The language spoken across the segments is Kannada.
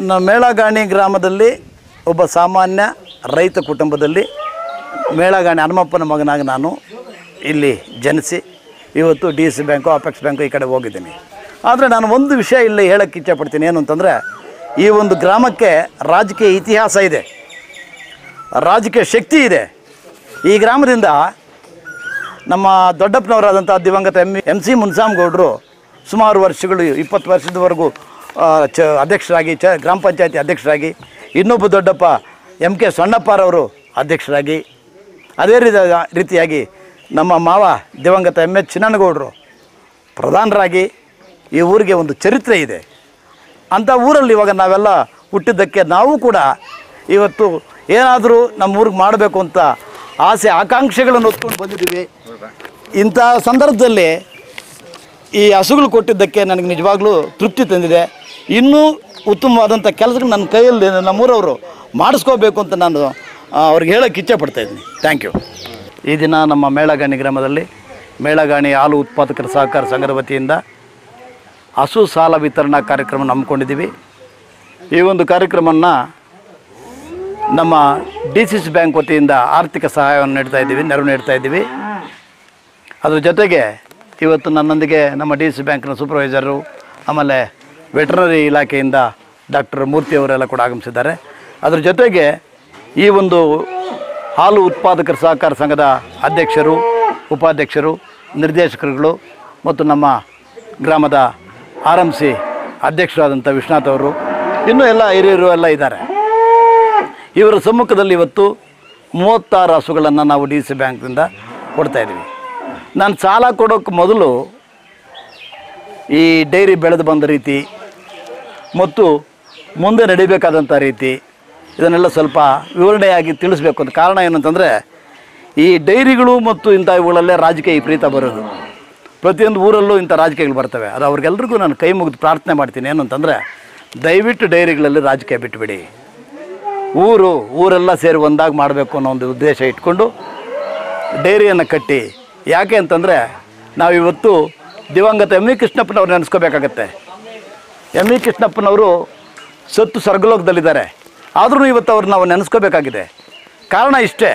ನ- ಮೇಳಗಾಣಿ ಗ್ರಾಮದಲ್ಲಿ ಒಬ್ಬ ಸಾಮಾನ್ಯ ರೈತ ಕುಟುಂಬದಲ್ಲಿ ಮೇಳಗಾಣಿ ಹನುಮಪ್ಪನ ಮಗನಾಗಿ ನಾನು ಇಲ್ಲಿ ಜನಿಸಿ ಇವತ್ತು D C bank apex bank ಈ ಕಡೆ ಹೋಗಿದ್ದೀನಿ ಆದರೆ ನಾನು ಒಂದು ವಿಷಯ ಇಲ್ಲಿ ಹೇಳೋಕ್ಕೆ ಇಚ್ಛೆಪಡ್ತೀನಿ ಏನು ಅಂತಂದರೆ ಈ ಒಂದು ಗ್ರಾಮಕ್ಕೆ ರಾಜಕೀಯ ಇತಿಹಾಸ ಇದೆ ರಾಜಕೀಯ ಶಕ್ತಿ ಇದೆ ಈ ಗ್ರಾಮದಿಂದ ನಮ್ಮ ದೊಡ್ಡಪ್ಪನವರಾದಂಥ ದಿವಂಗತ ಎಮ್ ಎಮ್ ಸಿ ಮುನ್ಸಾಮ್ಗೌಡರು ಸುಮಾರು ವರ್ಷಗಳು ಇಪ್ಪತ್ತು ವರ್ಷದವರೆಗೂ ಆ, ಚ ಅಧ್ಯಕ್ಷರಾಗಿ ಚ ಗ್ರಾಮ ಪಂಚಾಯತಿ ಅಧ್ಯಕ್ಷರಾಗಿ ಇನ್ನೊಬ್ಬ ದೊಡ್ಡಪ್ಪ ಎಮ್ ಕೆ ಸೊಣ್ಣಪ್ಪರವರು ಅಧ್ಯಕ್ಷರಾಗಿ ಅದೇ ರೀತಿ ರೀತಿಯಾಗಿ ನಮ್ಮ ಮಾವ ದಿವಂಗತ ಎಮ್ ಎಚ್ ಚಿನ್ನನಗೌಡರು ಪ್ರಧಾನರಾಗಿ ಈ ಊರಿಗೆ ಒಂದು ಚರಿತ್ರೆ ಇದೆ ಅಂಥ ಊರಲ್ಲಿ ಇವಾಗ ನಾವೆಲ್ಲ ಹುಟ್ಟಿದ್ದಕ್ಕೆ ನಾವು ಕೂಡ ಇವತ್ತು ಏನಾದರೂ ನಮ್ಮ ಊರಿಗೆ ಮಾಡಬೇಕು ಅಂತ ಆಸೆ ಆಕಾಂಕ್ಷೆಗಳನ್ನು ಹೊತ್ಕೊಂಡು ಬಂದಿದ್ದೀವಿ ಇಂಥ ಸಂದರ್ಭದಲ್ಲಿ ಈ ಹಸುಗಳು ಕೊಟ್ಟಿದ್ದಕ್ಕೆ ನನಗೆ ನಿಜವಾಗ್ಲೂ ತೃಪ್ತಿ ತಂದಿದೆ ಇನ್ನೂ ಉತ್ತಮವಾದಂಥ ಕೆಲಸಗಳು ನನ್ನ ಕೈಯಲ್ಲಿ ನಮ್ಮೂರವರು ಮಾಡಿಸ್ಕೋಬೇಕು ಅಂತ ನಾನು ಆ, ಅವ್ರಿಗೆ ಹೇಳೋಕ್ಕೆ ಇಚ್ಛೆ ಪಡ್ತಾ ಇದ್ದೀನಿ ಥ್ಯಾಂಕ್ ಯು ಈ ದಿನ ನಮ್ಮ ಮೇಳಗಾಣಿ ಗ್ರಾಮದಲ್ಲಿ ಮೇಳಗಾಣಿ ಹಾಲು ಉತ್ಪಾದಕರ ಸಹಕಾರ ಸಂಘದ ವತಿಯಿಂದ ಹಸು ಸಾಲ ವಿತರಣಾ ಕಾರ್ಯಕ್ರಮ ಹಮ್ಮಿಕೊಂಡಿದ್ದೀವಿ ಈ ಒಂದು ಕಾರ್ಯಕ್ರಮವನ್ನು ನಮ್ಮ ಡಿ ಸಿ ಸಿ ಬ್ಯಾಂಕ್ ವತಿಯಿಂದ ಆರ್ಥಿಕ ಸಹಾಯವನ್ನು ನೀಡ್ತಾ ಇದ್ದೀವಿ ನೆರವು ನೀಡ್ತಾ ಇದ್ದೀವಿ ಅದ್ರ ಜೊತೆಗೆ ಇವತ್ತು ನನ್ನೊಂದಿಗೆ ನಮ್ಮ ಡಿ ಸಿ ಬ್ಯಾಂಕ್ನ ಸೂಪರ್ವೈಸರು ಆಮೇಲೆ ವೆಟರ್ನರಿ ಇಲಾಖೆಯಿಂದ ಡಾಕ್ಟರ್ ಮೂರ್ತಿ ಅವರೆಲ್ಲ ಕೂಡ ಆಗಮಿಸಿದ್ದಾರೆ ಅದ್ರ ಜೊತೆಗೆ ಈ ಒಂದು ಹಾಲು ಉತ್ಪಾದಕರ ಸಹಕಾರ ಸಂಘದ ಅಧ್ಯಕ್ಷರು ಉಪಾಧ್ಯಕ್ಷರು ನಿರ್ದೇಶಕರುಗಳು ಮತ್ತು ನಮ್ಮ ಗ್ರಾಮದ ಆರ್ ಎಮ್ ಸಿ ಅಧ್ಯಕ್ಷರಾದಂಥ ವಿಶ್ವನಾಥ್ ಅವರು ಇನ್ನೂ ಎಲ್ಲ ಹಿರಿಯರು ಎಲ್ಲ ಇದ್ದಾರೆ ಇವರ ಸಮ್ಮುಖದಲ್ಲಿ ಇವತ್ತು ಮೂವತ್ತಾರು ಹಸುಗಳನ್ನು ನಾವು ಡಿ ಸಿ ಬ್ಯಾಂಕ್ನಿಂದ ಕೊಡ್ತಾ ಇದ್ದೀವಿ ನಾನು ಸಾಲ ಕೊಡೋಕ್ಕೆ ಮೊದಲು ಈ ಡೈರಿ ಬೆಳೆದು ಬಂದ ರೀತಿ ಮತ್ತು ಮುಂದೆ ನಡಿಬೇಕಾದಂಥ ರೀತಿ ಇದನ್ನೆಲ್ಲ ಸ್ವಲ್ಪ ವಿವರಣೆಯಾಗಿ ತಿಳಿಸ್ಬೇಕು ಅಂತ ಕಾರಣ ಏನಂತಂದರೆ ಈ ಡೈರಿಗಳು ಮತ್ತು ಇಂಥ ಇವುಗಳಲ್ಲೇ ರಾಜಕೀಯ ವಿಪರೀತ ಬರೋದು ಪ್ರತಿಯೊಂದು ಊರಲ್ಲೂ ಇಂಥ ರಾಜಕೀಯಗಳು ಬರ್ತವೆ ಅದು ಅವ್ರಿಗೆಲ್ರಿಗೂ ನಾನು ಕೈ ಮುಗಿದು ಪ್ರಾರ್ಥನೆ ಮಾಡ್ತೀನಿ ಏನಂತಂದರೆ ದಯವಿಟ್ಟು ಡೈರಿಗಳಲ್ಲಿ ರಾಜಕೀಯ ಬಿಟ್ಟುಬಿಡಿ ಊರು ಊರೆಲ್ಲ ಸೇರಿ ಒಂದಾಗಿ ಮಾಡಬೇಕು ಅನ್ನೋ ಒಂದು ಉದ್ದೇಶ ಇಟ್ಕೊಂಡು ಡೈರಿಯನ್ನು ಕಟ್ಟಿ ಯಾಕೆ ಅಂತಂದರೆ ನಾವಿವತ್ತು ದಿವಂಗತ ಎಮ್ ವಿ ಕೃಷ್ಣಪ್ಪನವ್ರು ನೆನೆಸ್ಕೋಬೇಕಾಗತ್ತೆ ಎಮ್ ವಿ ಕೃಷ್ಣಪ್ಪನವರು ಸತ್ತು ಸ್ವರ್ಗಲೋಕದಲ್ಲಿದ್ದಾರೆ ಆದ್ರೂ ಇವತ್ತು ಅವ್ರು ನಾವು ನೆನೆಸ್ಕೋಬೇಕಾಗಿದೆ ಕಾರಣ ಇಷ್ಟೇ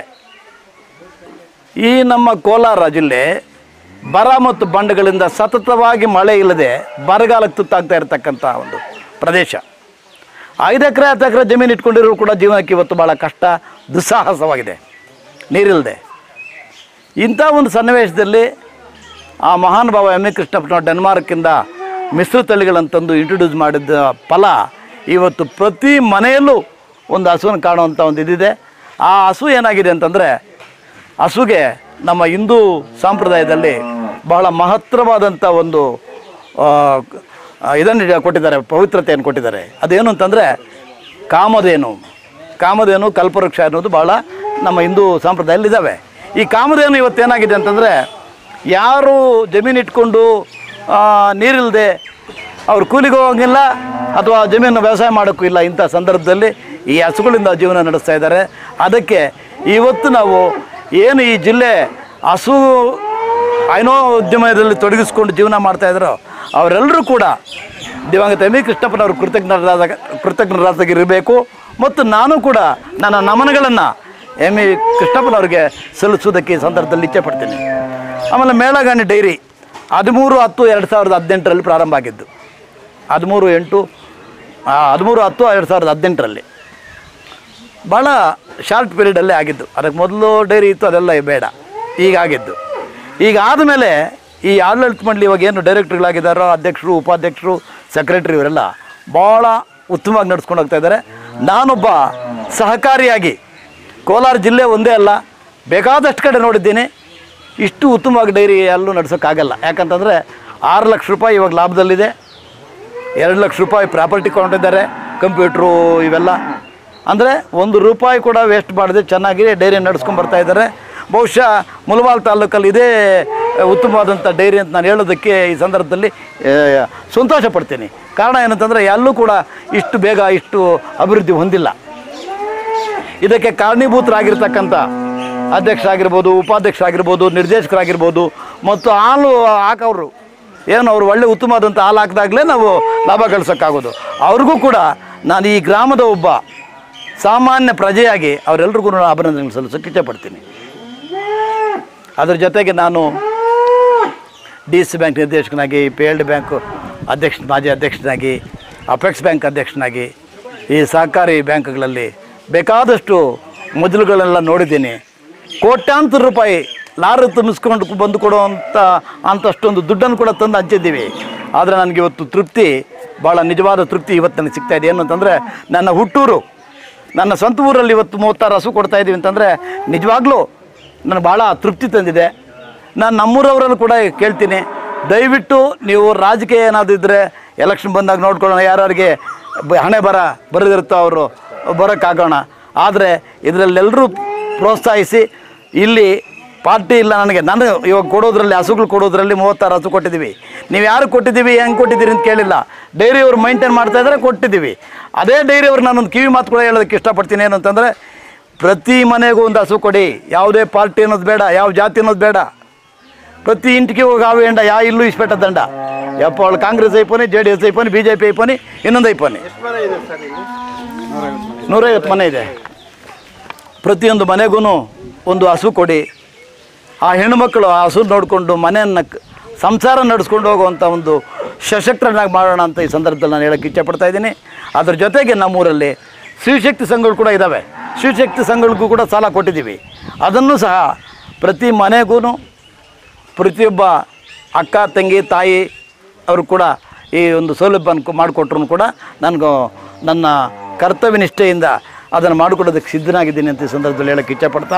ಈ ನಮ್ಮ ಕೋಲಾರ ಜಿಲ್ಲೆ ಬರ ಮತ್ತು ಬಂಡೆಗಳಿಂದ ಸತತವಾಗಿ ಮಳೆ ಇಲ್ಲದೆ ಬರಗಾಲಕ್ಕೆ ತುತ್ತಾಗ್ತಾ ಇರತಕ್ಕಂಥ ಒಂದು ಪ್ರದೇಶ ಐದು ಎಕರೆ ಹತ್ತು ಎಕರೆ ಜಮೀನು ಇಟ್ಕೊಂಡಿರೋರು ಕೂಡ ಜೀವನಕ್ಕೆ ಇವತ್ತು ಭಾಳ ಕಷ್ಟ ದುಸ್ಸಾಹಸವಾಗಿದೆ ನೀರಿಲ್ಲದೆ ಇಂಥ ಒಂದು ಸನ್ನಿವೇಶದಲ್ಲಿ ಆ ಮಹಾನುಭಾವ ಎಮ್ ಎ ಕೃಷ್ಣಪ್ಪನ ಡೆನ್ಮಾರ್ಕಿಂದ ಮಿಶ್ರ ತಳಿಗಳಂತಂದು ಇಂಟ್ರೊಡ್ಯೂಸ್ ಮಾಡಿದ ಫಲ ಇವತ್ತು ಪ್ರತಿ ಮನೆಯಲ್ಲೂ ಒಂದು ಹಸುವನ್ನು ಕಾಣುವಂಥ ಒಂದು ಇದಿದೆ ಆ ಹಸು ಏನಾಗಿದೆ ಅಂತಂದರೆ ಹಸುಗೆ ನಮ್ಮ ಹಿಂದೂ ಸಂಪ್ರದಾಯದಲ್ಲಿ ಬಹಳ ಮಹತ್ತರವಾದಂಥ ಒಂದು ಆ, ಆ, ಇದನ್ನು ಕೊಟ್ಟಿದ್ದಾರೆ ಪವಿತ್ರತೆಯನ್ನು ಕೊಟ್ಟಿದ್ದಾರೆ ಅದೇನು ಅಂತಂದರೆ ಕಾಮಧೇನು ಕಾಮಧೇನು ಕಲ್ಪವೃಕ್ಷ ಅನ್ನೋದು ಭಾಳ ನಮ್ಮ ಹಿಂದೂ ಸಂಪ್ರದಾಯದಲ್ಲಿ ಇದ್ದಾವೆ ಈ ಕಾಮಧೇನು ಇವತ್ತೇನಾಗಿದೆ ಅಂತಂದರೆ ಯಾರು ಜಮೀನು ಇಟ್ಕೊಂಡು ಆ, ನೀರಿಲ್ಲದೆ ಅವ್ರು ಕೂಲಿಗೆ ಹೋಗಂಗಿಲ್ಲ ಅಥವಾ ಜಮೀನು ವ್ಯವಸಾಯ ಮಾಡೋಕ್ಕೂ ಇಲ್ಲ ಇಂಥ ಸಂದರ್ಭದಲ್ಲಿ ಈ ಹಸುಗಳಿಂದ ಜೀವನ ನಡೆಸ್ತಾ ಇದ್ದಾರೆ ಅದಕ್ಕೆ ಇವತ್ತು ನಾವು ಏನು ಈ ಜಿಲ್ಲೆ ಹಸು ಐನೋ ಉದ್ಯಮದಲ್ಲಿ ತೊಡಗಿಸ್ಕೊಂಡು ಜೀವನ ಮಾಡ್ತಾ ಇದ್ದಾರೋ ಅವರೆಲ್ಲರೂ ಕೂಡ ದಿವಂಗತ ಎಮ್ ವಿ ಕೃಷ್ಣಪ್ಪನವರು ಕೃತಜ್ಞರಾದ ಕೃತಜ್ಞರಾಗಿರಬೇಕು ಮತ್ತು ನಾನು ಕೂಡ ನನ್ನ ನಮನಗಳನ್ನು ಎಮ್ ಇ ಕೃಷ್ಣಪ್ಪನವ್ರಿಗೆ ಸಲ್ಲಿಸೋದಕ್ಕೆ ಈ ಸಂದರ್ಭದಲ್ಲಿ ಇಚ್ಛೆ ಪಡ್ತೀನಿ ಆಮೇಲೆ ಮೇಳಗಾಣಿ ಡೈರಿ ಹದಿಮೂರು ಹತ್ತು ಎರಡು ಸಾವಿರದ ಹದಿನೆಂಟರಲ್ಲಿ ಪ್ರಾರಂಭ ಆಗಿದ್ದು ಹದಿಮೂರು ಎಂಟು ಆ, ಹದಿಮೂರು ಹತ್ತು ಎರಡು ಸಾವಿರದ ಹದಿನೆಂಟರಲ್ಲಿ ಭಾಳ ಶಾರ್ಟ್ ಪೀರಿಯಡಲ್ಲೇ ಆಗಿದ್ದು ಅದಕ್ಕೆ ಮೊದಲು ಡೈರಿ ಇತ್ತು ಅದೆಲ್ಲ ಬೇಡ ಈಗ ಆಗಿದ್ದು ಈಗ ಆದಮೇಲೆ ಈ ಆಡಳಿತ ಮಂಡಳಿ ಇವಾಗ ಏನು ಡೈರೆಕ್ಟ್ರುಗಳಾಗಿದ್ದಾರೋ ಅಧ್ಯಕ್ಷರು ಉಪಾಧ್ಯಕ್ಷರು ಸೆಕ್ರೆಟರಿ ಇವರೆಲ್ಲ ಭಾಳ ಉತ್ತಮವಾಗಿ ನಡ್ಸ್ಕೊಂಡು ಹೋಗ್ತಾ ಇದ್ದಾರೆ ನಾನೊಬ್ಬ ಸಹಕಾರಿಯಾಗಿ ಕೋಲಾರ ಜಿಲ್ಲೆ ಒಂದೇ ಅಲ್ಲ ಬೇಕಾದಷ್ಟು ಕಡೆ ನೋಡಿದ್ದೀನಿ ಇಷ್ಟು ಉತ್ತಮವಾಗಿ ಡೈರಿ ಎಲ್ಲೂ ನಡ್ಸೋಕ್ಕಾಗಲ್ಲ ಯಾಕಂತಂದರೆ ಆರು ಲಕ್ಷ ರೂಪಾಯಿ ಇವಾಗ ಲಾಭದಲ್ಲಿದೆ ಎರಡು ಲಕ್ಷ ರೂಪಾಯಿ ಪ್ರಾಪರ್ಟಿ ಕೊಂಡಿದ್ದಾರೆ ಕಂಪ್ಯೂಟ್ರು ಇವೆಲ್ಲ ಅಂದರೆ ಒಂದು ರೂಪಾಯಿ ಕೂಡ ವೇಸ್ಟ್ ಮಾಡದೆ ಚೆನ್ನಾಗಿ ಡೈರಿ ನಡೆಸ್ಕೊಂಡು ಬರ್ತಾ ಇದ್ದಾರೆ ಬಹುಶಃ ಮುಲಬಾಲ್ ತಾಲೂಕಲ್ಲಿ ಇದೇ ಉತ್ತಮವಾದಂಥ ಡೈರಿ ಅಂತ ನಾನು ಹೇಳೋದಕ್ಕೆ ಈ ಸಂದರ್ಭದಲ್ಲಿ ಆ, ಸಂತೋಷ ಪಡ್ತೀನಿ ಕಾರಣ ಏನಂತಂದರೆ ಎಲ್ಲೂ ಕೂಡ ಇಷ್ಟು ಬೇಗ ಇಷ್ಟು ಅಭಿವೃದ್ಧಿ ಹೊಂದಿಲ್ಲ ಇದಕ್ಕೆ ಕಾರಣೀಭೂತರಾಗಿರ್ತಕ್ಕಂಥ ಅಧ್ಯಕ್ಷರಾಗಿರ್ಬೋದು ಉಪಾಧ್ಯಕ್ಷರಾಗಿರ್ಬೋದು ನಿರ್ದೇಶಕರಾಗಿರ್ಬೋದು ಮತ್ತು ಹಾಲು ಹಾಕೋರು ಏನು ಅವ್ರು ಒಳ್ಳೆ ಉತ್ತಮವಾದಂಥ ಹಾಲು ಹಾಕಿದಾಗಲೇ ನಾವು ಲಾಭ ಗಳಿಸೋಕ್ಕಾಗೋದು ಅವ್ರಿಗೂ ಕೂಡ ನಾನು ಈ ಗ್ರಾಮದ ಒಬ್ಬ ಸಾಮಾನ್ಯ ಪ್ರಜೆಯಾಗಿ ಅವರೆಲ್ರಿಗೂ ನಾನು ಅಭಿನಂದನೆ ಸಲ್ಲಿಸೋಕೆ ಇಚ್ಛೆಪಡ್ತೀನಿ ಅದ್ರ ಜೊತೆಗೆ ನಾನು ಡಿ ಸಿ ಬ್ಯಾಂಕ್ ನಿರ್ದೇಶಕನಾಗಿ ಪಿ ಎಲ್ ಡಿ ಬ್ಯಾಂಕು ಅಧ್ಯಕ್ಷ ಮಾಜಿ ಅಧ್ಯಕ್ಷನಾಗಿ ಅಪೆಕ್ಸ್ ಬ್ಯಾಂಕ್ ಅಧ್ಯಕ್ಷನಾಗಿ ಈ ಸಹಕಾರಿ ಬ್ಯಾಂಕ್ಗಳಲ್ಲಿ ಬೇಕಾದಷ್ಟು ಮೊದಲುಗಳೆಲ್ಲ ನೋಡಿದ್ದೀನಿ ಕೋಟ್ಯಾಂತರ ರೂಪಾಯಿ ಲಾರಿ ತುಂಬಿಸ್ಕೊಂಡು ಬಂದು ಕೊಡುವಂಥ ಅಂಥಷ್ಟೊಂದು ದುಡ್ಡನ್ನು ಕೂಡ ತಂದು ಹಂಚಿದ್ದೀವಿ ಆದರೆ ನನಗೆ ಇವತ್ತು ತೃಪ್ತಿ ಭಾಳ ನಿಜವಾದ ತೃಪ್ತಿ ಇವತ್ತು ನನಗೆ ಸಿಗ್ತಾ ಇದೆ ಏನು ಅಂತಂದರೆ ನನ್ನ ಹುಟ್ಟೂರು ನನ್ನ ಸ್ವಂತ ಊರಲ್ಲಿ ಇವತ್ತು ಮೂವತ್ತಾರು ಹಸು ಕೊಡ್ತಾ ಇದ್ದೀವಿ ಅಂತಂದರೆ ನಿಜವಾಗ್ಲೂ ನನಗೆ ಭಾಳ ತೃಪ್ತಿ ತಂದಿದೆ ನಾನು ನಮ್ಮೂರವರಲ್ಲೂ ಕೂಡ ಕೇಳ್ತೀನಿ ದಯವಿಟ್ಟು ನೀವು ರಾಜಕೀಯ ಏನಾದರೂ ಇದ್ದರೆ ಎಲೆಕ್ಷನ್ ಬಂದಾಗ ನೋಡ್ಕೊಳ್ಳೋಣ ಯಾರ್ಯಾರಿಗೆ ಬ- ಹಣೆ ಬರ ಬರೆದಿರುತ್ತೋ ಅವರು ಬರೋಕ್ಕಾಗೋಣ ಆದರೆ ಇದರಲ್ಲೆಲ್ಲರೂ ಪ್ರೋತ್ಸಾಹಿಸಿ ಇಲ್ಲಿ ಪಾರ್ಟಿ ಇಲ್ಲ ನನಗೆ ನಾನು ಇವಾಗ ಕೊಡೋದ್ರಲ್ಲಿ ಹಸುಗಳು ಕೊಡೋದ್ರಲ್ಲಿ ಮೂವತ್ತಾರು ಹಸು ಕೊಟ್ಟಿದ್ದೀವಿ ನೀವು ಯಾರು ಕೊಟ್ಟಿದ್ದೀವಿ ಹೆಂಗೆ ಕೊಟ್ಟಿದ್ದೀರಿ ಅಂತ ಕೇಳಿಲ್ಲ ಡೈರಿ ಅವ್ರು ಮೈಂಟೈನ್ ಮಾಡ್ತಾ ಇದ್ದಾರೆ ಕೊಟ್ಟಿದ್ದೀವಿ ಅದೇ ಡೈರಿ ಅವ್ರು ನಾನೊಂದು ಕಿವಿ ಮಾತು ಕೂಡ ಹೇಳೋದಕ್ಕೆ ಇಷ್ಟಪಡ್ತೀನಿ ಏನು ಅಂತಂದರೆ ಪ್ರತಿ ಮನೆಗೂ ಒಂದು ಹಸು ಕೊಡಿ ಯಾವುದೇ ಪಾರ್ಟಿ ಅನ್ನೋದು ಬೇಡ ಯಾವ ಜಾತಿ ಅನ್ನೋದು ಬೇಡ ಪ್ರತಿ ಇಂಟಿಗೆ ಹೋಗಿ ಆವೆ ಎಂಡ ಯಾ ಇಲ್ಲೂ ಇಸ್ಪೆಟ್ಟ ದಂಡ ಯಪ್ಪ ಅವಳು ಕಾಂಗ್ರೆಸ್ ಐಪೋನಿ ಜೆ ಡಿ ಎಸ್ ಐಪೋನಿ ಬಿ ಜೆ ಪಿ ಐಪೋನಿ ಇನ್ನೊಂದು ಐಪೋನಿ ನೂರೈವತ್ತು ಮನೆ ಇದೆ ಪ್ರತಿಯೊಂದು ಮನೆಗೂ ಒಂದು ಹಸು ಕೊಡಿ ಆ ಹೆಣ್ಣುಮಕ್ಕಳು ಆ ಹಸು ನೋಡಿಕೊಂಡು ಮನೆಯನ್ನು ಕ- ಸಂಸಾರ ನಡೆಸ್ಕೊಂಡು ಹೋಗುವಂಥ ಒಂದು ಸಶಕ್ತರನ್ನಾಗಿ ಮಾಡೋಣ ಅಂತ ಈ ಸಂದರ್ಭದಲ್ಲಿ ನಾನು ಹೇಳೋಕ್ಕೆ ಇಚ್ಛೆಪಡ್ತಾ ಇದ್ದೀನಿ ಅದ್ರ ಜೊತೆಗೆ ನಮ್ಮೂರಲ್ಲಿ ಶ್ರೀಶಕ್ತಿ ಸಂಘಗಳು ಕೂಡ ಇದ್ದಾವೆ ಶ್ರೀಶಕ್ತಿ ಸಂಘಗಳಿಗೂ ಕೂಡ ಸಾಲ ಕೊಟ್ಟಿದ್ದೀವಿ ಅದನ್ನು ಸಹ ಪ್ರತಿ ಮನೆಗೂ ಪ್ರತಿಯೊಬ್ಬ ಅಕ್ಕ ತಂಗಿ ತಾಯಿ ಅವರು ಕೂಡ ಈ ಒಂದು ಸೌಲಭ್ಯ ಮಾಡಿಕೊಟ್ರು ಕೂಡ ನನಗೂ ನನ್ನ ಕರ್ತವ್ಯ ನಿಷ್ಠೆಯಿಂದ ಅದನ್ನು ಮಾಡಿಕೊಡೋದಕ್ಕೆ ಸಿದ್ಧನಾಗಿದ್ದೀನಿ ಅಂತ ಈ ಸಂದರ್ಭದಲ್ಲಿ ಹೇಳೋಕ್ಕೆ ಇಚ್ಛೆಪಡ್ತಾ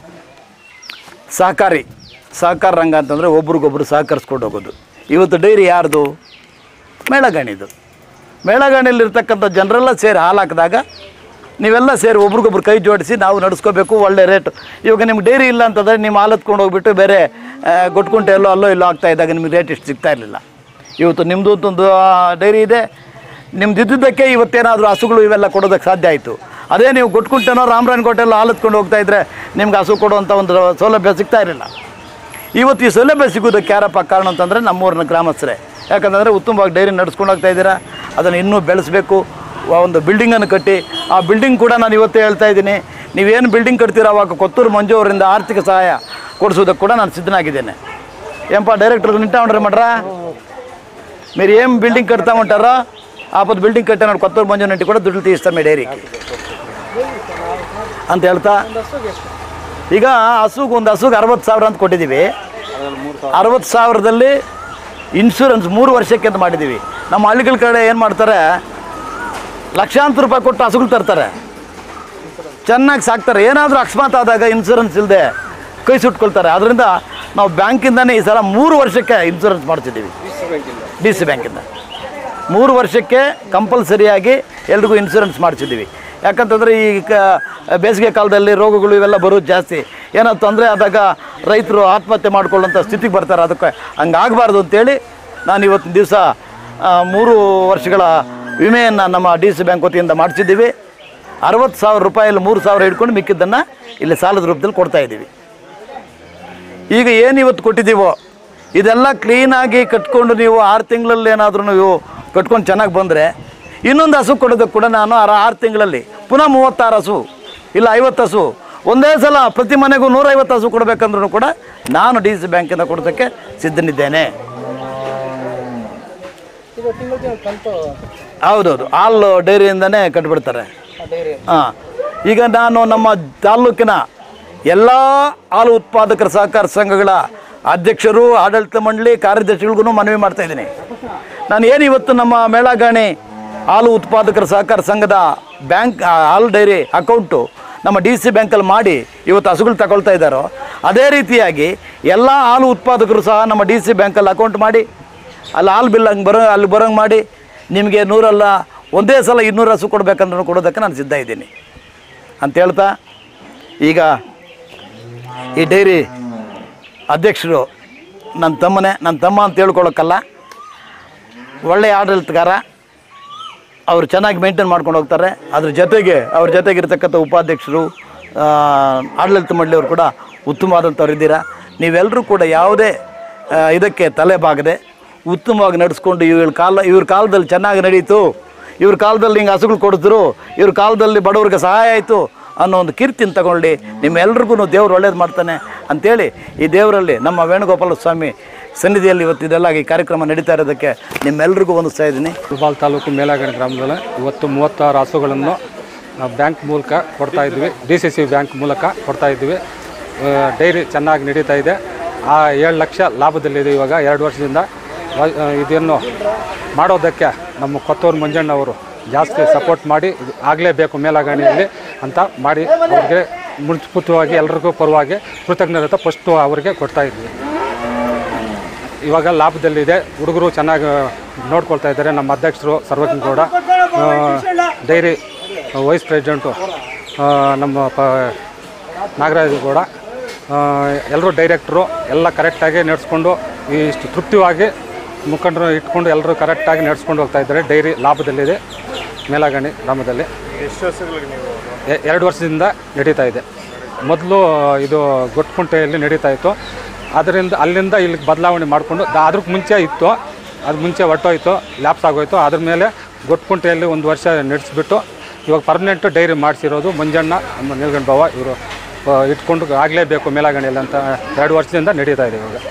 ಸಹಕಾರಿ ಸಹಕಾರ ರಂಗ ಅಂತಂದರೆ ಒಬ್ರಿಗೊಬ್ರು ಸಹಕರಿಸ್ಕೊಂಡು ಹೋಗೋದು ಇವತ್ತು ಡೈರಿ ಯಾರ್ದು ಮೇಳಗಾಣಿದು ಮೇಳಗಾಣಿಯಲ್ಲಿರ್ತಕ್ಕಂಥ ಜನರೆಲ್ಲ ಸೇರಿ ಹಾಲು ಹಾಕಿದಾಗ ನೀವೆಲ್ಲ ಸೇರಿ ಒಬ್ರಿಗೊಬ್ರು ಕೈ ಜೋಡಿಸಿ ನಾವು ನಡೆಸ್ಕೋಬೇಕು ಒಳ್ಳೆ ರೇಟ್ ಇವಾಗ ನಿಮ್ಗೆ ಡೈರಿ ಇಲ್ಲ ಅಂತಂದರೆ ನಿಮ್ಮ ಹಾಲು ಹತ್ಕೊಂಡು ಹೋಗ್ಬಿಟ್ಟು ಬೇರೆ ಆ, ಗೊಟ್ಕುಂಟೆ ಎಲ್ಲೋ ಅಲ್ಲೋ ಇಲ್ಲೋ ಆಗ್ತಾ ಇದ್ದಾಗ ನಿಮಗೆ ರೇಟ್ ಇಷ್ಟು ಸಿಗ್ತಾ ಇರಲಿಲ್ಲ ಇವತ್ತು ನಿಮ್ಮದು ಒಂದು ಡೈರಿ ಇದೆ ನಿಮ್ದು ಇದ್ದಿದ್ದಕ್ಕೆ ಇವತ್ತೇನಾದರೂ ಹಸುಗಳು ಇವೆಲ್ಲ ಕೊಡೋದಕ್ಕೆ ಸಾಧ್ಯ ಆಯಿತು ಅದೇ ನೀವು ಗೊಟ್ಕುಂಟೆನೋ ರಾಮರಾಯನಕೋಟೆಲ್ಲೋ ಹಾಲು ಹತ್ಕೊಂಡು ಹೋಗ್ತಾ ಇದ್ದರೆ ನಿಮ್ಗೆ ಹಸು ಕೊಡುವಂಥ ಒಂದು ಸೌಲಭ್ಯ ಸಿಗ್ತಾ ಇರಲಿಲ್ಲ ಇವತ್ತು ಈ ಸೌಲಭ್ಯ ಸಿಗೋದಕ್ಕೆ ಯಾರಪ್ಪ ಕಾರಣ ಅಂತಂದರೆ ನಮ್ಮೂರಿನ ಗ್ರಾಮಸ್ಥರೇ ಯಾಕಂತಂದರೆ ಉತ್ತಮವಾಗಿ ಡೈರಿ ನಡ್ಸ್ಕೊಂಡು ಹೋಗ್ತಾ ಇದ್ದೀರಾ ಅದನ್ನು ಇನ್ನೂ ಬೆಳೆಸಬೇಕು ಒಂದು ಬಿಲ್ಡಿಂಗನ್ನು ಕಟ್ಟಿ ಆ ಬಿಲ್ಡಿಂಗ್ ಕೂಡ ನಾನು ಇವತ್ತೇ ಹೇಳ್ತಾ ಇದ್ದೀನಿ ನೀವೇನು ಬಿಲ್ಡಿಂಗ್ ಕಟ್ತೀರೋ ಅವಾಗ ಕೊತ್ತೂರು ಮಂಜು ಅವರಿಂದ ಆರ್ಥಿಕ ಸಹಾಯ ಕೊಡಿಸೋದಕ್ಕೆ ಕೂಡ ನಾನು ಸಿದ್ಧನಾಗಿದ್ದೇನೆ ఏంపా డైరెక్టర్ నింటా ఉండరు మట్రా మీరు ఏం బిల్డింగ్ కడతా ఉంటారో ఆపద బిల్డింగ్ కట్టాను కొత్త మంజు నుండి కూడా దుడ్లు తీస్తాం మీ డైరీకి ಅಂತ ಹೇಳ್ತಾ ಈಗ ಹಸುಗೆ ಒಂದು ಹಸುಗೆ ಅರವತ್ತು ಸಾವಿರ ಅಂತ ಕೊಟ್ಟಿದ್ದೀವಿ ಅರವತ್ತು ಸಾವಿರದಲ್ಲಿ ಇನ್ಶೂರೆನ್ಸ್ ಮೂರು ವರ್ಷಕ್ಕೆ ಅಂತ ಮಾಡಿದ್ದೀವಿ ನಮ್ಮ ಹಳ್ಳಿಗಳ ಕಡೆ ಏನು ಮಾಡ್ತಾರೆ ಲಕ್ಷಾಂತರ ರೂಪಾಯಿ ಕೊಟ್ಟು ಹಸುಗಳು ತರ್ತಾರೆ ಚೆನ್ನಾಗಿ ಸಾಕ್ತಾರೆ ಏನಾದರೂ ಅಕಸ್ಮಾತ್ ಆದಾಗ ಇನ್ಶೂರೆನ್ಸ್ ಇಲ್ಲದೆ ಕೈ ಸುಟ್ಕೊಳ್ತಾರೆ ಅದರಿಂದ ನಾವು ಬ್ಯಾಂಕಿಂದನೇ ಈ ಸಲ ಮೂರು ವರ್ಷಕ್ಕೆ ಇನ್ಶೂರೆನ್ಸ್ ಮಾಡ್ತಿದ್ದೀವಿ ಡಿ ಸಿ ಬ್ಯಾಂಕಿಂದ ಮೂರು ವರ್ಷಕ್ಕೆ ಕಂಪಲ್ಸರಿಯಾಗಿ ಎಲ್ರಿಗೂ ಇನ್ಶೂರೆನ್ಸ್ ಮಾಡಿಸಿದ್ದೀವಿ ಯಾಕಂತಂದರೆ ಈ ಕ ಬೇಸಿಗೆ ಕಾಲದಲ್ಲಿ ರೋಗಗಳು ಇವೆಲ್ಲ ಬರೋದು ಜಾಸ್ತಿ ಏನೋ ತೊಂದರೆ ಆದಾಗ ರೈತರು ಆತ್ಮಹತ್ಯೆ ಮಾಡ್ಕೊಳ್ಳೋಂಥ ಸ್ಥಿತಿಗೆ ಬರ್ತಾರೆ ಅದಕ್ಕೆ ಹಂಗಾಗಬಾರ್ದು ಅಂತೇಳಿ ನಾನು ಇವತ್ತಿನ ದಿವಸ ಮೂರು ವರ್ಷಗಳ ವಿಮೆಯನ್ನು ನಮ್ಮ ಡಿ ಸಿ ಬ್ಯಾಂಕ್ ವತಿಯಿಂದ ಮಾಡಿಸಿದ್ದೀವಿ ಅರವತ್ತು ಸಾವಿರ ರೂಪಾಯಲ್ಲಿ ಮೂರು ಸಾವಿರ ಹಿಡ್ಕೊಂಡು ಮಿಕ್ಕಿದ್ದನ್ನು ಇಲ್ಲಿ ಸಾಲದ ರೂಪದಲ್ಲಿ ಕೊಡ್ತಾ ಇದ್ದೀವಿ ಈಗ ಏನು ಇವತ್ತು ಕೊಟ್ಟಿದ್ದೀವೋ ಇದೆಲ್ಲ ಕ್ಲೀನಾಗಿ ಕಟ್ಕೊಂಡು ನೀವು ಆರು ತಿಂಗಳಲ್ಲಿ ಏನಾದರೂ ನೀವು ಕಟ್ಕೊಂಡು ಚೆನ್ನಾಗಿ ಬಂದರೆ ಇನ್ನೊಂದು ಹಸು ಕೊಡೋದಕ್ಕೆ ಕೂಡ ನಾನು ಆರು ಆರು ತಿಂಗಳಲ್ಲಿ ಪುನಃ ಮೂವತ್ತಾರು ಹಸು ಇಲ್ಲ ಐವತ್ತು ಹಸು ಒಂದೇ ಸಲ ಪ್ರತಿ ಮನೆಗೂ ನೂರೈವತ್ತು ಹಸು ಕೊಡಬೇಕಂದ್ರೂ ಕೂಡ ನಾನು ಡಿ ಸಿ ಬ್ಯಾಂಕಿಂದ ಕೊಡೋದಕ್ಕೆ ಸಿದ್ಧನಿದ್ದೇನೆ ಇದು ತಿಂಗಳು ತಿಂಗಳು ಕಂತು ಹೌದೌದು ಹಾಲು ಡೈರಿಯಿಂದನೇ ಕಟ್ಬಿಡ್ತಾರೆ ಡೈರಿ ಹಾಂ ಈಗ ನಾನು ನಮ್ಮ ತಾಲೂಕಿನ ಎಲ್ಲ ಹಾಲು ಉತ್ಪಾದಕರ ಸಹಕಾರ ಸಂಘಗಳ ಅಧ್ಯಕ್ಷರು ಆಡಳಿತ ಮಂಡಳಿ ಕಾರ್ಯದರ್ಶಿಗಳಿಗೂ ಮನವಿ ಮಾಡ್ತಾ ಇದ್ದೀನಿ ನಾನು ಏನು ಇವತ್ತು ನಮ್ಮ ಮೇಳಗಾಣಿ ಹಾಲು ಉತ್ಪಾದಕರ ಸಹಕಾರ ಸಂಘದ ಬ್ಯಾಂಕ್ ಆ, ಹಾಲು ಡೈರಿ ಅಕೌಂಟು ನಮ್ಮ ಡಿ ಸಿ ಬ್ಯಾಂಕಲ್ಲಿ ಮಾಡಿ ಇವತ್ತು ಹಸುಗಳು ತಗೊಳ್ತಾ ಇದ್ದಾರೋ ಅದೇ ರೀತಿಯಾಗಿ ಎಲ್ಲ ಹಾಲು ಉತ್ಪಾದಕರು ಸಹ ನಮ್ಮ ಡಿ ಸಿ ಬ್ಯಾಂಕಲ್ಲಿ ಅಕೌಂಟ್ ಮಾಡಿ ಅಲ್ಲಿ ಹಾಲು ಬಿಲ್ ಹಂಗೆ ಬರೋ ಅಲ್ಲಿ ಬರೋಂಗೆ ಮಾಡಿ ನಿಮಗೆ ನೂರಲ್ಲ ಒಂದೇ ಸಲ ಇನ್ನೂರು ಹಸು ಕೊಡಬೇಕಂದ್ರೂ ಕೊಡೋದಕ್ಕೆ ನಾನು ಸಿದ್ಧ ಇದ್ದೀನಿ ಅಂತ ಹೇಳ್ತಾ ಈಗ ಈ ಡೈರಿ ಅಧ್ಯಕ್ಷರು ನನ್ನ ತಮ್ಮನೇ ನನ್ನ ತಮ್ಮ ಅಂತ ಹೇಳ್ಕೊಳಕ್ಕಲ್ಲ ಒಳ್ಳೆಯ ಆಡಳಿತಗಾರ ಅವರು ಚೆನ್ನಾಗಿ ಮೇಂಟೈನ್ ಮಾಡ್ಕೊಂಡು ಹೋಗ್ತಾರೆ ಅದ್ರ ಜೊತೆಗೆ ಅವ್ರ ಜೊತೆಗಿರ್ತಕ್ಕಂಥ ಉಪಾಧ್ಯಕ್ಷರು ಆ, ಆಡಳಿತ ಮಂಡಳಿಯವರು ಕೂಡ ಉತ್ತಮವಾದಂಥವ್ರು ಇದ್ದೀರಾ ನೀವೆಲ್ಲರೂ ಕೂಡ ಯಾವುದೇ ಆ, ಇದಕ್ಕೆ ತಲೆ ಬಾಗದೆ ಉತ್ತಮವಾಗಿ ನಡೆಸ್ಕೊಂಡು ಇವ್ರ ಕಾಲ ಇವ್ರ ಕಾಲದಲ್ಲಿ ಚೆನ್ನಾಗಿ ನಡೀತು ಇವ್ರ ಕಾಲದಲ್ಲಿ ಹಿಂಗೆ ಹಸುಗಳು ಕೊಡಿದ್ರು ಇವ್ರ ಕಾಲದಲ್ಲಿ ಬಡವ್ರಿಗೆ ಸಹಾಯ ಆಯಿತು ಅನ್ನೋ ಒಂದು ಕೀರ್ತಿನ ತಗೊಳ್ಳಿ ನಿಮ್ಮೆಲ್ರಿಗೂ ದೇವ್ರು ಒಳ್ಳೇದು ಮಾಡ್ತಾನೆ ಅಂಥೇಳಿ ಈ ದೇವರಲ್ಲಿ ನಮ್ಮ ವೇಣುಗೋಪಾಲ ಸ್ವಾಮಿ ಸನ್ನಿಧಿಯಲ್ಲಿ ಇವತ್ತು ಇದೆಲ್ಲ ಈ ಕಾರ್ಯಕ್ರಮ ನಡೀತಾ ಇರೋದಕ್ಕೆ ನಿಮ್ಮೆಲ್ರಿಗೂ ಹೊಂದಿಸ್ತಾ ಇದ್ದೀನಿ ಮುಲ್ಬಾಲ್ ತಾಲೂಕು ಮೇಲಾಗಣಿ ಗ್ರಾಮದಲ್ಲಿ ಇವತ್ತು ಮೂವತ್ತಾರು ಹಸುಗಳನ್ನು ನಾವು ಬ್ಯಾಂಕ್ ಮೂಲಕ ಕೊಡ್ತಾ ಇದ್ವಿ ಡಿ ಸಿ ಸಿ ಬ್ಯಾಂಕ್ ಮೂಲಕ ಕೊಡ್ತಾ ಇದ್ವಿ ಆ, ಡೈರಿ ಚೆನ್ನಾಗಿ ನಡೀತಾ ಇದೆ ಆ ಏಳು ಲಕ್ಷ ಲಾಭದಲ್ಲಿದೆ ಇವಾಗ ಎರಡು ವರ್ಷದಿಂದ ವ- ಆ, ಇದನ್ನು ಮಾಡೋದಕ್ಕೆ ನಮ್ಮ ಕೊತ್ತೂರು ಮಂಜಣ್ಣವರು ಜಾಸ್ತಿ ಸಪೋರ್ಟ್ ಮಾಡಿ ಇದು ಆಗಲೇಬೇಕು ಮೇಲಾಗಣಿಯಲ್ಲಿ ಅಂತ ಮಾಡಿ ಅವ್ರಿಗೆ ಮುಂಚಿತವಾಗಿ ಎಲ್ರಿಗೂ ಪರವಾಗಿ ಕೃತಜ್ಞತೆ ಫಸ್ಟು ಅವರಿಗೆ ಕೊಡ್ತಾ ಇದ್ವಿ ಇವಾಗ ಲಾಭದಲ್ಲಿದೆ ಹುಡುಗರು ಚೆನ್ನಾಗಿ ನೋಡ್ಕೊಳ್ತಾ ಇದ್ದಾರೆ ನಮ್ಮ ಅಧ್ಯಕ್ಷರು ಸರ್ವಜ್ಞ ಗೌಡ ಆ, ಡೈರಿ ವೈಸ್ ಪ್ರೆಸಿಡೆಂಟು ಆ, ನಮ್ಮ ಪ ನಾಗರಾಜ ಗೌಡ ಎಲ್ಲರೂ ಡೈರೆಕ್ಟ್ರು ಎಲ್ಲ ಕರೆಕ್ಟಾಗಿ ನಡೆಸ್ಕೊಂಡು ಇಷ್ಟು ತೃಪ್ತಿಯಾಗಿ ಮುಖಂಡರು ಇಟ್ಕೊಂಡು ಎಲ್ಲರೂ ಕರೆಕ್ಟಾಗಿ ನಡೆಸ್ಕೊಂಡು ಹೋಗ್ತಾ ಇದ್ದಾರೆ ಡೈರಿ ಲಾಭದಲ್ಲಿದೆ ಮೇಲಾಗಣಿ ಗ್ರಾಮದಲ್ಲಿ ಎ- ಎರಡು ವರ್ಷದಿಂದ ನಡೀತಾ ಇದೆ ಮೊದಲು ಇದು ಗೊಟ್ಕುಂಟೆಯಲ್ಲಿ ನಡೀತಾ ಇತ್ತು ಅದರಿಂದ ಅಲ್ಲಿಂದ ಇಲ್ಲಿಗೆ ಬದಲಾವಣೆ ಮಾಡಿಕೊಂಡು ಅದಕ್ಕೆ ಮುಂಚೆ ಇತ್ತು ಅದು ಮುಂಚೆ ಹೊಟ್ಟೋಯ್ತು ಲ್ಯಾಪ್ಸ್ ಆಗೋಯ್ತು ಅದ್ರ ಮೇಲೆ ಗೊಟ್ಕುಂಟೆಯಲ್ಲಿ ಒಂದು ವರ್ಷ ನಡೆಸಿಬಿಟ್ಟು ಇವಾಗ ಪರ್ಮನೆಂಟ್ ಡೈರಿ ಮಾಡಿಸಿರೋದು ಮಂಜಣ್ಣ ನಮ್ಮ ನೀಲ್ಗಂಡ ಬಾವ ಇವರು ಇಟ್ಕೊಂಡು ಆಗಲೇಬೇಕು ಮೇಲಾಗಣಿಯಲ್ಲಿ ಅಂತ ಎರಡು ವರ್ಷದಿಂದ ನಡೀತಾ ಇದೆ ಇವಾಗ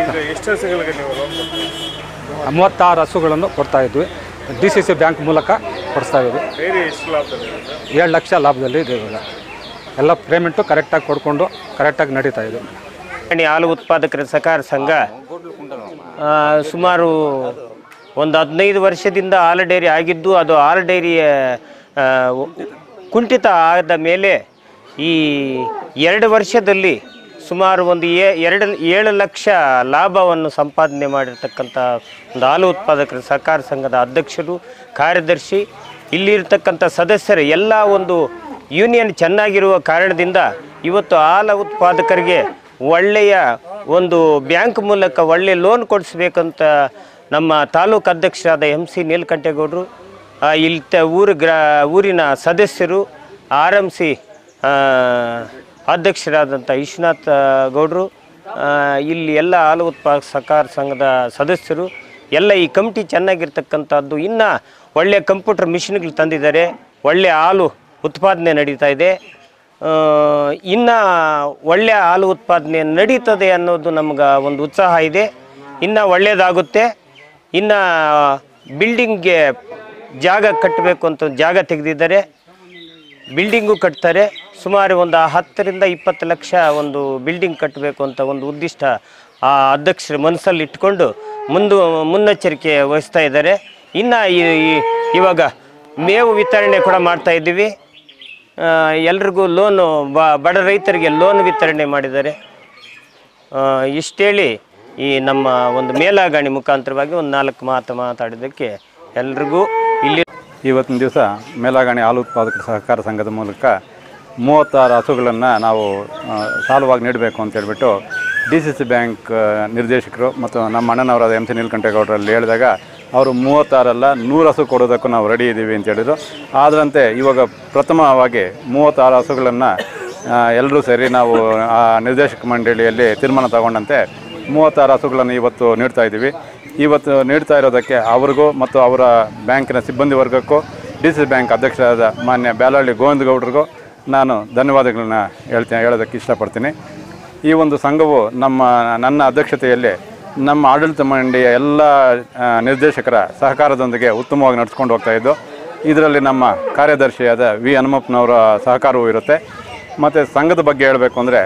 ಮೂವತ್ತಾರು ಹಸುಗಳನ್ನು ಕೊಡ್ತಾ ಇದ್ವಿ ಡಿ ಸಿ ಸಿ ಬ್ಯಾಂಕ್ ಮೂಲಕ ಕೊಡಿಸ್ತಾ ಇದ್ವಿ ಏಳು ಲಕ್ಷ ಲಾಭದಲ್ಲಿ ಇದೆ ಇವಾಗ ಎಲ್ಲ ಪೇಮೆಂಟು ಕರೆಕ್ಟಾಗಿ ಕೊಡ್ಕೊಂಡು ಕರೆಕ್ಟಾಗಿ ನಡೀತಾ ಇದೆ ರಾಣಿ ಹಾಲು ಉತ್ಪಾದಕರ ಸಹಕಾರ ಸಂಘ ಆ, ಸುಮಾರು ಒಂದು ಹದಿನೈದು ವರ್ಷದಿಂದ ಹಾಲು ಡೈರಿ ಆಗಿದ್ದು ಅದು ಹಾಲು ಡೈರಿಯ ಆ, ಕುಂಠಿತ ಆದ ಮೇಲೆ ಈ ಎರಡು ವರ್ಷದಲ್ಲಿ ಸುಮಾರು ಒಂದು ಏ- ಎರಡು ಏಳು ಲಕ್ಷ ಲಾಭವನ್ನು ಸಂಪಾದನೆ ಮಾಡಿರ್ತಕ್ಕಂಥ ಒಂದು ಹಾಲು ಉತ್ಪಾದಕರ ಸಹಕಾರ ಸಂಘದ ಅಧ್ಯಕ್ಷರು ಕಾರ್ಯದರ್ಶಿ ಇಲ್ಲಿರ್ತಕ್ಕಂಥ ಸದಸ್ಯರು ಎಲ್ಲ ಒಂದು ಯೂನಿಯನ್ ಚೆನ್ನಾಗಿರುವ ಕಾರಣದಿಂದ ಇವತ್ತು ಹಾಲು ಉತ್ಪಾದಕರಿಗೆ ಒಳ್ಳೆಯ ಒಂದು ಬ್ಯಾಂಕ್ ಮೂಲಕ ಒಳ್ಳೆಯ ಲೋನ್ ಕೊಡಿಸ್ಬೇಕಂತ ನಮ್ಮ ತಾಲೂಕು ಅಧ್ಯಕ್ಷರಾದ ಎಂ ಸಿ ನೀಲಕಂಠೇಗೌಡರು ಆ, ಇಲ್ಲಿ ತ- ಊರು ಗ್ರಾ ಊರಿನ ಸದಸ್ಯರು ಆರ್ ಎಮ್ ಸಿ ಅಧ್ಯಕ್ಷರಾದಂಥ ವಿಶ್ವನಾಥ್ ಗೌಡರು ಆ, ಇಲ್ಲಿ ಎಲ್ಲ ಹಾಲು ಉತ್ಪಾದಕ ಸಹಕಾರ ಸಂಘದ ಸದಸ್ಯರು ಎಲ್ಲ ಈ ಕಮಿಟಿ ಚೆನ್ನಾಗಿರ್ತಕ್ಕಂಥದ್ದು ಇನ್ನು ಒಳ್ಳೆಯ ಕಂಪ್ಯೂಟರ್ ಮಿಷಿನ್ಗಳು ತಂದಿದ್ದಾರೆ ಒಳ್ಳೆಯ ಹಾಲು ಉತ್ಪಾದನೆ ನಡೀತಾ ಇದೆ ಇನ್ನು ಒಳ್ಳೆಯ ಹಾಲು ಉತ್ಪಾದನೆ ನಡೀತದೆ ಅನ್ನೋದು ನಮ್ಗೆ ಒಂದು ಉತ್ಸಾಹ ಇದೆ ಇನ್ನು ಒಳ್ಳೆಯದಾಗುತ್ತೆ ಇನ್ನು ಬಿಲ್ಡಿಂಗ್ಗೆ ಜಾಗ ಕಟ್ಟಬೇಕು ಅಂತ ಒಂದು ಜಾಗ ತೆಗೆದಿದ್ದಾರೆ ಬಿಲ್ಡಿಂಗು ಕಟ್ತಾರೆ ಸುಮಾರು ಒಂದು ಹತ್ತರಿಂದ ಇಪ್ಪತ್ತು ಲಕ್ಷ ಒಂದು ಬಿಲ್ಡಿಂಗ್ ಕಟ್ಟಬೇಕು ಅಂತ ಒಂದು ಉದ್ದಿಷ್ಟ ಆ ಅಧ್ಯಕ್ಷರ ಮನಸ್ಸಲ್ಲಿ ಇಟ್ಕೊಂಡು ಮುಂದು ಮುನ್ನೆಚ್ಚರಿಕೆ ವಹಿಸ್ತಾ ಇದ್ದಾರೆ ಇನ್ನು ಈ- ಈ- ಇವಾಗ ಮೇವು ವಿತರಣೆ ಕೂಡ ಮಾಡ್ತಾ ಇದ್ದೀವಿ ಆ, ಎಲ್ರಿಗೂ ಲೋನು ಬ- ಬಡ ರೈತರಿಗೆ ಲೋನ್ ವಿತರಣೆ ಮಾಡಿದ್ದಾರೆ ಆ, ಇಷ್ಟೇಳಿ ಈ ನಮ್ಮ ಒಂದು ಮೇಲಾಗಣಿ ಮುಖಾಂತರವಾಗಿ ಒಂದು ನಾಲ್ಕು ಮಾತು ಮಾತಾಡೋದಕ್ಕೆ ಎಲ್ರಿಗೂ ಇಲ್ಲಿ ಇವತ್ತಿನ ದಿವಸ ಮೇಲಾಗಣಿ ಹಾಲು ಉತ್ಪಾದಕರ ಸಹಕಾರ ಸಂಘದ ಮೂಲಕ ಮೂವತ್ತಾರು ಹಸುಗಳನ್ನು ನಾವು ಆ, ಸಾಲವಾಗಿ ನೀಡಬೇಕು ಅಂತ ಹೇಳ್ಬಿಟ್ಟು ಡಿ ಸಿ ಸಿ ಬ್ಯಾಂಕ್ ಆ, ನಿರ್ದೇಶಕರು ಮತ್ತು ನಮ್ಮ ಅಣ್ಣನವರಾದ ಎಂ ಸಿ ನೀಲಕಂಠೇಗೌಡರಲ್ಲಿ ಹೇಳಿದಾಗ ಅವರು ಮೂವತ್ತಾರಲ್ಲ ನೂರು ಹಸು ಕೊಡೋದಕ್ಕೂ ನಾವು ರೆಡಿ ಇದ್ದೀವಿ ಅಂತ ಹೇಳಿದರು ಅದರಂತೆ ಇವಾಗ ಪ್ರಥಮವಾಗಿ ಮೂವತ್ತಾರು ಹಸುಗಳನ್ನು ಎಲ್ಲರೂ ಸೇರಿ ನಾವು ಆ ನಿರ್ದೇಶಕ ಮಂಡಳಿಯಲ್ಲಿ ತೀರ್ಮಾನ ತಗೊಂಡಂತೆ ಮೂವತ್ತಾರು ಹಸುಗಳನ್ನು ಇವತ್ತು ನೀಡ್ತಾ ಇದ್ದೀವಿ ಇವತ್ತು ನೀಡ್ತಾ ಇರೋದಕ್ಕೆ ಅವ್ರಿಗೂ ಮತ್ತು ಅವರ ಬ್ಯಾಂಕಿನ ಸಿಬ್ಬಂದಿ ವರ್ಗಕ್ಕೂ ಡಿ ಸಿ ಬ್ಯಾಂಕ್ ಅಧ್ಯಕ್ಷರಾದ ಮಾನ್ಯ ಬ್ಯಾಲಹಳ್ಳಿ ಗೋವಿಂದ ಗೌಡ್ರಿಗೂ ನಾನು ಧನ್ಯವಾದಗಳನ್ನ ಹೇಳ್ತೀನಿ ಹೇಳೋದಕ್ಕೆ ಇಷ್ಟಪಡ್ತೀನಿ ಈ ಒಂದು ಸಂಘವು ನಮ್ಮ ನನ್ನ ಅಧ್ಯಕ್ಷತೆಯಲ್ಲಿ ನಮ್ಮ ಆಡಳಿತ ಮಂಡಳಿಯ ಎಲ್ಲ ಆ, ನಿರ್ದೇಶಕರ ಸಹಕಾರದೊಂದಿಗೆ ಉತ್ತಮವಾಗಿ ನಡೆಸ್ಕೊಂಡು ಹೋಗ್ತಾ ಇದ್ದು ಇದರಲ್ಲಿ ನಮ್ಮ ಕಾರ್ಯದರ್ಶಿಯಾದ ವಿ ಹನುಮಪ್ಪನವರ ಸಹಕಾರವೂ ಇರುತ್ತೆ ಮತ್ತು ಸಂಘದ ಬಗ್ಗೆ ಹೇಳಬೇಕು ಅಂದರೆ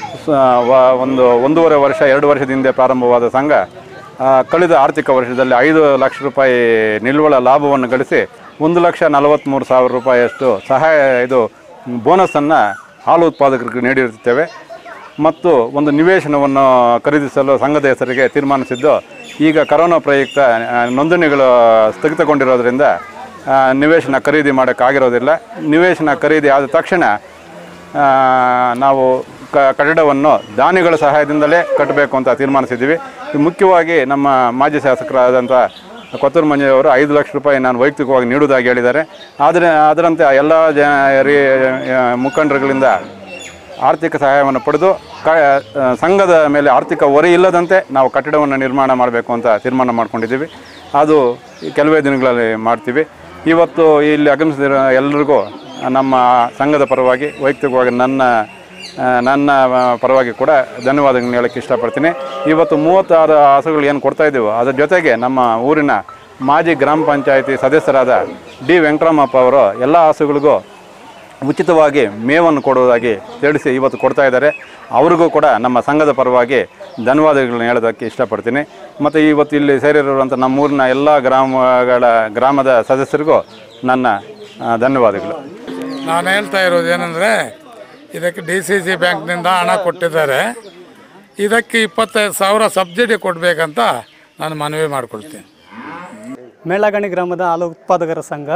ಒಂದು ಒಂದೂವರೆ ವರ್ಷ ಎರಡು ವರ್ಷದ ಹಿಂದೆ ಪ್ರಾರಂಭವಾದ ಸಂಘ ಆ, ಕಳೆದ ಆರ್ಥಿಕ ವರ್ಷದಲ್ಲಿ ಐದು ಲಕ್ಷ ರೂಪಾಯಿ ನಿಲ್ವಳ ಲಾಭವನ್ನು ಗಳಿಸಿ ಒಂದು ಲಕ್ಷ ನಲವತ್ತ್ಮೂರು ಸಾವಿರ ರೂಪಾಯಿಯಷ್ಟು ಸಹಾಯ ಇದು ಬೋನಸನ್ನು ಹಾಲು ಉತ್ಪಾದಕರಿಗೆ ನೀಡಿರುತ್ತೇವೆ ಮತ್ತು ಒಂದು ನಿವೇಶನವನ್ನು ಖರೀದಿಸಲು ಸಂಘದ ಹೆಸರಿಗೆ ತೀರ್ಮಾನಿಸಿದ್ದು ಈಗ ಕರೋನಾ ಪ್ರಯುಕ್ತ ಆ, ನೋಂದಣಿಗಳು ಸ್ಥಗಿತಗೊಂಡಿರೋದ್ರಿಂದ ಆ, ನಿವೇಶನ ಖರೀದಿ ಮಾಡೋಕ್ಕಾಗಿರೋದಿಲ್ಲ ನಿವೇಶನ ಖರೀದಿ ಆದ ತಕ್ಷಣ ಆ, ನಾವು ಕ ಕಟ್ಟಡವನ್ನು ದಾನಿಗಳ ಸಹಾಯದಿಂದಲೇ ಕಟ್ಟಬೇಕು ಅಂತ ತೀರ್ಮಾನಿಸಿದ್ದೀವಿ ಇದು ಮುಖ್ಯವಾಗಿ ನಮ್ಮ ಮಾಜಿ ಶಾಸಕರಾದಂಥ ಕೊತ್ತೂರು ಮಂಜಯ್ಯವರು ಐದು ಲಕ್ಷ ರೂಪಾಯಿ ನಾನು ವೈಯಕ್ತಿಕವಾಗಿ ನೀಡುವುದಾಗಿ ಹೇಳಿದ್ದಾರೆ ಆದರೆ ಅದರಂತೆ ಎಲ್ಲ ಜ ರೀ ಮುಖಂಡರುಗಳಿಂದ ಆರ್ಥಿಕ ಸಹಾಯವನ್ನು ಪಡೆದು ಕ ಆ, ಸಂಘದ ಮೇಲೆ ಆರ್ಥಿಕ ಹೊರೆ ಇಲ್ಲದಂತೆ ನಾವು ಕಟ್ಟಡವನ್ನು ನಿರ್ಮಾಣ ಮಾಡಬೇಕು ಅಂತ ತೀರ್ಮಾನ ಮಾಡ್ಕೊಂಡಿದ್ದೀವಿ ಅದು ಕೆಲವೇ ದಿನಗಳಲ್ಲಿ ಮಾಡ್ತೀವಿ ಇವತ್ತು ಇಲ್ಲಿ ಆಗಮಿಸಿದ ಎಲ್ಲರಿಗೂ ನಮ್ಮ ಸಂಘದ ಪರವಾಗಿ ವೈಯಕ್ತಿಕವಾಗಿ ನನ್ನ ಆ, ನನ್ನ ಆ, ಪರವಾಗಿ ಕೂಡ ಧನ್ಯವಾದಗಳನ್ನ ಹೇಳಕ್ಕೆ ಇಷ್ಟಪಡ್ತೀನಿ ಇವತ್ತು ಮೂವತ್ತಾರು ಹಸುಗಳು ಏನು ಕೊಡ್ತಾ ಇದ್ದೀವೋ ಅದರ ಜೊತೆಗೆ ನಮ್ಮ ಊರಿನ ಮಾಜಿ ಗ್ರಾಮ ಪಂಚಾಯಿತಿ ಸದಸ್ಯರಾದ ಡಿ ವೆಂಕಟರಾಮಪ್ಪ ಅವರು ಎಲ್ಲ ಹಸುಗಳಿಗೂ ಉಚಿತವಾಗಿ ಮೇವನ್ನು ಕೊಡುವುದಾಗಿ ತಿಳಿಸಿ ಇವತ್ತು ಕೊಡ್ತಾ ಇದ್ದಾರೆ ಅವ್ರಿಗೂ ಕೂಡ ನಮ್ಮ ಸಂಘದ ಪರವಾಗಿ ಧನ್ಯವಾದಗಳನ್ನ ಹೇಳೋದಕ್ಕೆ ಇಷ್ಟಪಡ್ತೀನಿ ಮತ್ತು ಇವತ್ತು ಇಲ್ಲಿ ಸೇರಿರುವಂಥ ನಮ್ಮೂರಿನ ಎಲ್ಲ ಗ್ರಾಮಗಳ ಗ್ರಾಮದ ಸದಸ್ಯರಿಗೂ ನನ್ನ ಆ, ಧನ್ಯವಾದಗಳು ನಾನು ಹೇಳ್ತಾ ಇರೋದು ಏನಂದರೆ ಇದಕ್ಕೆ ಡಿ ಸಿ ಸಿ ಬ್ಯಾಂಕ್ನಿಂದ ಹಣ ಕೊಟ್ಟಿದ್ದಾರೆ ಇದಕ್ಕೆ ಇಪ್ಪತ್ತೈದು ಸಾವಿರ ಸಬ್ಸಿಡಿ ಕೊಡಬೇಕಂತ ನಾನು ಮನವಿ ಮಾಡ್ಕೊಳ್ತೀನಿ ಮೇಳಗಣಿ ಗ್ರಾಮದ ಹಾಲು ಉತ್ಪಾದಕರ ಸಂಘ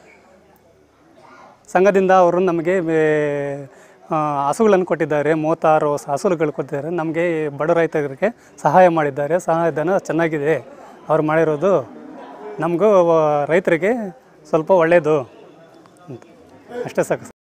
ಸಂಘದಿಂದ ಅವರು ನಮಗೆ ಬೇ- ಆ, ಹಸುಗಳನ್ನು ಕೊಟ್ಟಿದ್ದಾರೆ ಮೂವತ್ತಾರು ಹಸುಗಳು ಕೊಟ್ಟಿದ್ದಾರೆ ನಮಗೆ ಬಡ ರೈತರಿಗೆ ಸಹಾಯ ಮಾಡಿದ್ದಾರೆ ಸಹಾಯಧನ ಚೆನ್ನಾಗಿದೆ ಅವ್ರು ಮಾಡಿರೋದು ನಮಗೂ ರೈತರಿಗೆ ಸ್ವಲ್ಪ ಒಳ್ಳೆಯದು ಅಂತ ಅಷ್ಟೇ ಸಾಕು